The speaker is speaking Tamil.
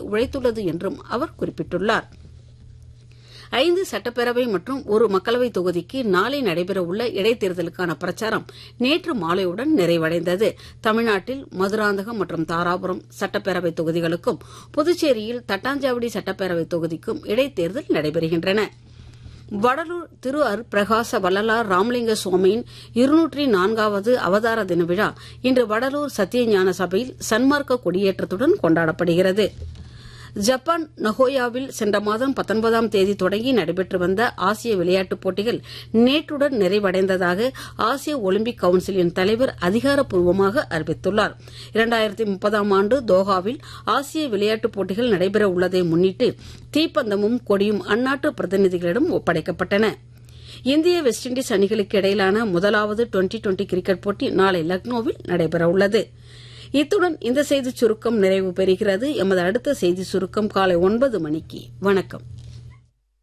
உழைத்துள்ளது என்றும் அவர் குறிப்பிட்டுள்ளார் ஐந்து சட்டப்பேரவை மற்றும் ஒரு மக்களவைத் தொகுதிக்கு நாளை நடைபெறவுள்ள இடைத்தேர்தலுக்கான பிரச்சாரம் நேற்று மாலையுடன் நிறைவடைந்தது தமிழ்நாட்டில் மதுராந்தகம் மற்றும் தாராபுரம் சட்டப்பேரவைத் தொகுதிகளுக்கும் புதுச்சேரியில் தட்டாஞ்சாவடி சட்டப்பேரவைத் தொகுதிக்கும் இடைத்தேர்தல் நடைபெறுகின்றன வடலூர் திரு அருட்பிரகாச வள்ளலார் ராமலிங்க சுவாமியின் இருநூற்றி நான்காவது அவதார தின விழா இன்று வடலூர் சத்தியஞான சபையில் சன்மார்க்க கொடியேற்றத்துடன் கொண்டாடப்படுகிறது ஜப்பான் நகோயாவில் சென்ற மாதம் பத்தொன்பதாம் தேதி தொடங்கி நடைபெற்று வந்த ஆசிய விளையாட்டுப் போட்டிகள் நேற்றுடன் நிறைவடைந்ததாக ஆசிய ஒலிம்பிக் கவுன்சிலின் தலைவர் அதிகாரப்பூர்வமாக அறிவித்துள்ளார் இரண்டாயிரத்தி முப்பதாம் ஆண்டு தோஹாவில் ஆசிய விளையாட்டுப் போட்டிகள் நடைபெற உள்ளதை முன்னிட்டு தீப்பந்தமும் கொடியும் அந்நாட்டு பிரதிநிதிகளிடம் ஒப்படைக்கப்பட்டன இந்திய வெஸ்ட் இண்டீஸ் அணிகளுக்கு இடையிலான முதலாவது டுவெண்டி டுவெண்டி கிரிக்கெட் போட்டி நாளை லக்னோவில் நடைபெறவுள்ளது இத்துடன் இந்த செய்திச் சுருக்கம் நிறைவு பெறுகிறது எமது அடுத்த செய்தி சுருக்கம் காலை ஒன்பது மணிக்கு வணக்கம்